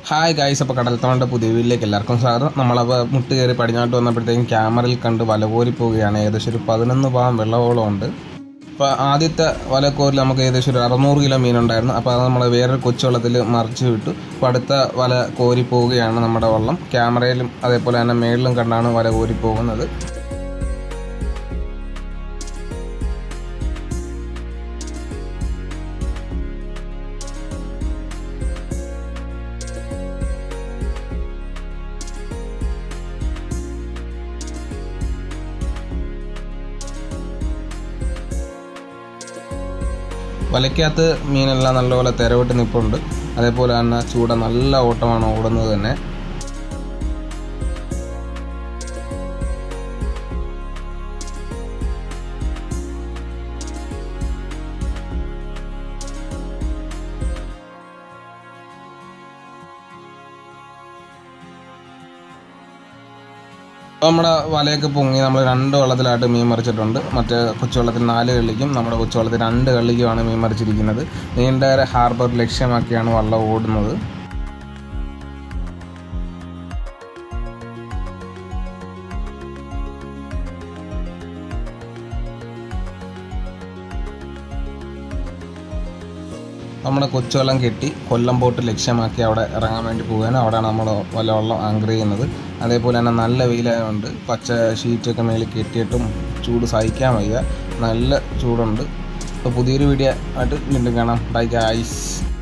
hi guys അപ്പോൾ കടൽത്തവണ്ട പുതിയ വീട്ടിലേക്ക് എല്ലാവർക്കും സ്വാഗതം നമ്മളപ്പോൾ മുട്ട് കയറി പടിഞ്ഞാട്ട് വന്നപ്പോഴത്തേക്കും ക്യാമറയിൽ കണ്ട് വലകോരി പോവുകയാണ് ഏകദേശം ഒരു പതിനൊന്ന് പാവം വെള്ളവോളം ഉണ്ട് അപ്പോൾ ആദ്യത്തെ വലക്കോരിൽ നമുക്ക് ഏകദേശം ഒരു അറുന്നൂറ് കിലോ മീനുണ്ടായിരുന്നു അപ്പോൾ അത് നമ്മൾ വേറൊരു കൊച്ചുവെള്ളത്തിൽ മറിച്ച് വിട്ടു അപ്പോൾ അടുത്ത വല കോരി പോവുകയാണ് നമ്മുടെ വള്ളം ക്യാമറയിലും അതേപോലെ തന്നെ മേളിലും കണ്ടാണ് വല കോരി പോകുന്നത് വലയ്ക്കകത്ത് മീനെല്ലാം നല്ലപോലെ തിരവിട്ട് നിൽപ്പുണ്ട് അതേപോലെ തന്നെ ചൂട നല്ല ഓട്ടമാണ് ഓടുന്നത് തന്നെ അപ്പോൾ നമ്മുടെ വലയൊക്കെ പൊങ്ങി നമ്മൾ രണ്ട് വെള്ളത്തിലായിട്ട് മീൻ മറിച്ചിട്ടുണ്ട് മറ്റേ കൊച്ചുവെള്ളത്തിൽ നാല് കള്ളിക്കും നമ്മുടെ കൊച്ചുവെള്ളത്തിൽ രണ്ട് കള്ളിക്കുമാണ് മീൻ മറിച്ചിരിക്കുന്നത് നീണ്ടകര ഹാർബർ ലക്ഷ്യമാക്കിയാണ് വള്ളം ഓടുന്നത് നമ്മുടെ കൊച്ചുവെള്ളം കെട്ടി കൊല്ലം ബോട്ട് ലക്ഷ്യമാക്കി അവിടെ ഇറങ്ങാൻ വേണ്ടി പോവുകയാണ് അവിടെയാണ് നമ്മൾ വല്ല വെള്ളം ആങ്കർ ചെയ്യുന്നത് അതേപോലെ തന്നെ നല്ല വെയിലായതുകൊണ്ട് പച്ച ഷീറ്റൊക്കെ മേളിൽ കെട്ടിയിട്ടും ചൂട് സഹിക്കാൻ വയ്യ നല്ല ചൂടുണ്ട് അപ്പോൾ പുതിയൊരു വീഡിയോ ആയിട്ട് വീണ്ടും കാണാം ബൈ ഗൈസ്